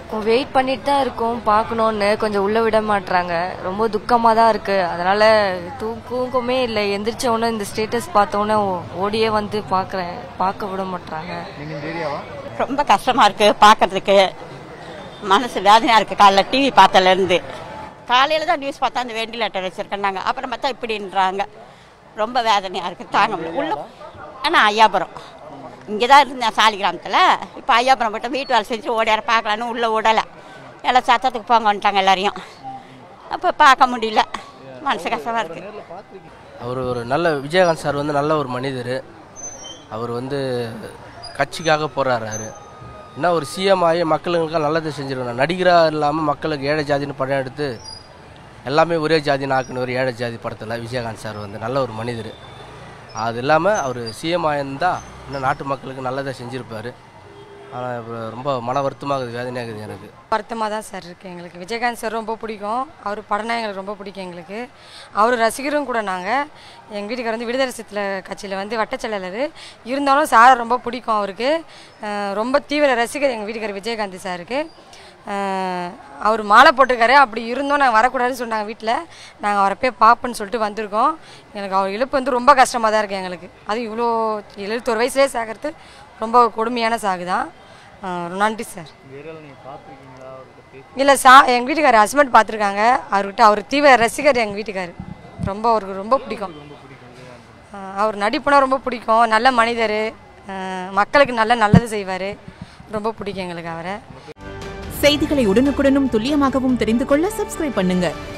wait பண்ணிட்டு தான் இருக்கோம் பார்க்கணும்னு கொஞ்சம் உள்ள விட மாட்றாங்க ரொம்ப துக்கமாக தான் இருக்கு அதனால தூக்கமே இல்லை எந்திரிச்ச உடனே இந்த ஸ்டேட்டஸ் பார்த்த உடனே ஓ- ஓடியே வந்து பார்க்குறேன் பார்க்க விட மாட்றாங்க நீங்க இந்த ஏரியாவா ரொம்ப கஷ்டமா இருக்கு பார்க்கறதுக்கு மனசு வேதனையா இருக்கு காலைல டிவி பார்த்ததுல இருந்து காலையில தான் நியூஸ் பார்த்தா அந்த வெண்டிலேட்டர் வச்சிருக்கேன்னாங்க அப்புறம் பார்த்தா இப்படின்றாங்க ரொம்ப வேதனையா இருக்கு தாங்க முடியல உள்ள ஆனால் ஐயாபுரம் இங்கே தான் இருந்தேன் சாலி கிராமத்தில் இப்போ ஐயாபுரம் மட்டும் வீட்டு வேலை செஞ்சு ஓடியார பார்க்கலான்னு உள்ளே விடலை எல்லாம் சத்தத்துக்கு போங்க வந்துட்டாங்க எல்லாரையும் அப்போ பார்க்க முடியல மனசு கஷ்டமா இருக்கு அவர் ஒரு நல்ல விஜயகாந்த் சார் வந்து நல்ல ஒரு மனிதர் அவர் வந்து கட்சிக்காக போராடுறாரு என்ன ஒரு சிஎம் ஆகி மக்களுக்கு நல்லது செஞ்சிருக்கணும் நடிகராக இல்லாமல் மக்களுக்கு ஏழை ஜாதின்னு படம் எடுத்து எல்லாமே ஒரே ஜாதின்னு ஆக்குன ஒரு ஏழை ஜாதி படத்தில் விஜயகாந்த் சார் வந்து நல்ல ஒரு மனிதர் அது இல்லாமல் அவர் சிஎம் ஆயிருந்தா இன்னும் நாட்டு மக்களுக்கு நல்லதாக செஞ்சுருப்பார் ஆனால் இப்போ ரொம்ப மன வருத்தமாகுது வேதனையாகுது எனக்கு வருத்தமாக தான் சார் இருக்குது எங்களுக்கு விஜயகாந்த் சார் ரொம்ப பிடிக்கும் அவர் படம்னா எங்களுக்கு ரொம்ப பிடிக்கும் எங்களுக்கு அவர் ரசிகரும் கூட நாங்கள் எங்கள் வீட்டுக்கார் வந்து விடுதலை சிறுத்தை கட்சியில் வந்து வட்டச்செயலாளர் இருந்தாலும் சார் ரொம்ப பிடிக்கும் அவருக்கு அஹ் ரொம்ப தீவிர ரசிகர் எங்கள் வீட்டுக்கார் விஜயகாந்த் சாருக்கு அஹ் அவர் மாலை போட்டிருக்காரு அப்படி இருந்தோம் நாங்கள் வரக்கூடாதுன்னு சொன்னாங்க வீட்டில் நாங்கள் அவரை போய் பார்ப்போன்னு சொல்லிட்டு வந்திருக்கோம் எனக்கு அவர் இழப்பு வந்து ரொம்ப கஷ்டமாக தான் இருக்குது எங்களுக்கு அது இவ்வளோ எழுபத்தோரு வயசுலேயே சாகிறது ரொம்ப கொடுமையான சாகு தான் அஹ் நன்றி சார் இந்த ஏரியாவில் நீங்க பார்த்துருக்கீங்களா அவர்கிட்ட பேசி இல்லை சா எங்கள் வீட்டுக்கார் ஹஸ்பண்ட் பார்த்துருக்காங்க அவர்கிட்ட அவர் தீவிர ரசிகர் எங்கள் வீட்டுக்கார் ரொம்ப அவருக்கு ரொம்ப பிடிக்கும் அஹ் அவர் நடிப்புனா ரொம்ப பிடிக்கும் நல்ல மனிதர் மக்களுக்கு நல்ல நல்லது செய்வார் ரொம்ப பிடிக்கும் எங்களுக்கு அவரை செய்திகளை உடனுக்குடனும் துல்லியமாகவும் தெரிந்து கொள்ள சப்ஸ்கிரைப் பண்ணுங்க